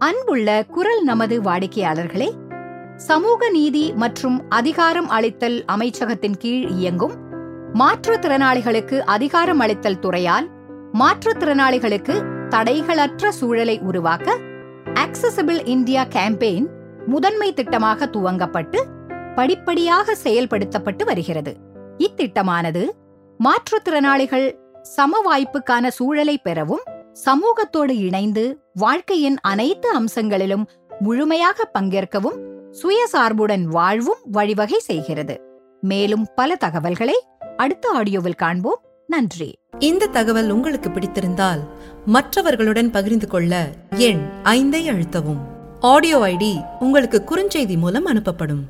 அன்புள்ள குரல் நமது வாடிக்கையாளர்களே சமூக நீதி மற்றும் அதிகாரம் அளித்தல் அமைச்சகத்தின் கீழ் இயங்கும் மாற்றுத்திறனாளிகளுக்கு அதிகாரம் அளித்தல் துறையால் மாற்றுத்திறனாளிகளுக்கு தடைகளற்ற சூழலை உருவாக்க ஆக்சசிபிள் இந்தியா கேம்பெயின் முதன்மை திட்டமாக துவங்கப்பட்டு படிப்படியாக செயல்படுத்தப்பட்டு வருகிறது இத்திட்டமானது மாற்றுத்திறனாளிகள் சம வாய்ப்புக்கான சூழலை பெறவும் சமூகத்தோடு இணைந்து வாழ்க்கையின் அனைத்து அம்சங்களிலும் முழுமையாக பங்கேற்கவும் சுயசார்புடன் வாழ்வும் வழிவகை செய்கிறது மேலும் பல தகவல்களை அடுத்த ஆடியோவில் காண்போம் நன்றி இந்த தகவல் உங்களுக்கு பிடித்திருந்தால் மற்றவர்களுடன் பகிர்ந்து கொள்ள எண் ஐந்தை அழுத்தவும் ஆடியோ ஐடி உங்களுக்கு குறுஞ்செய்தி மூலம் அனுப்பப்படும்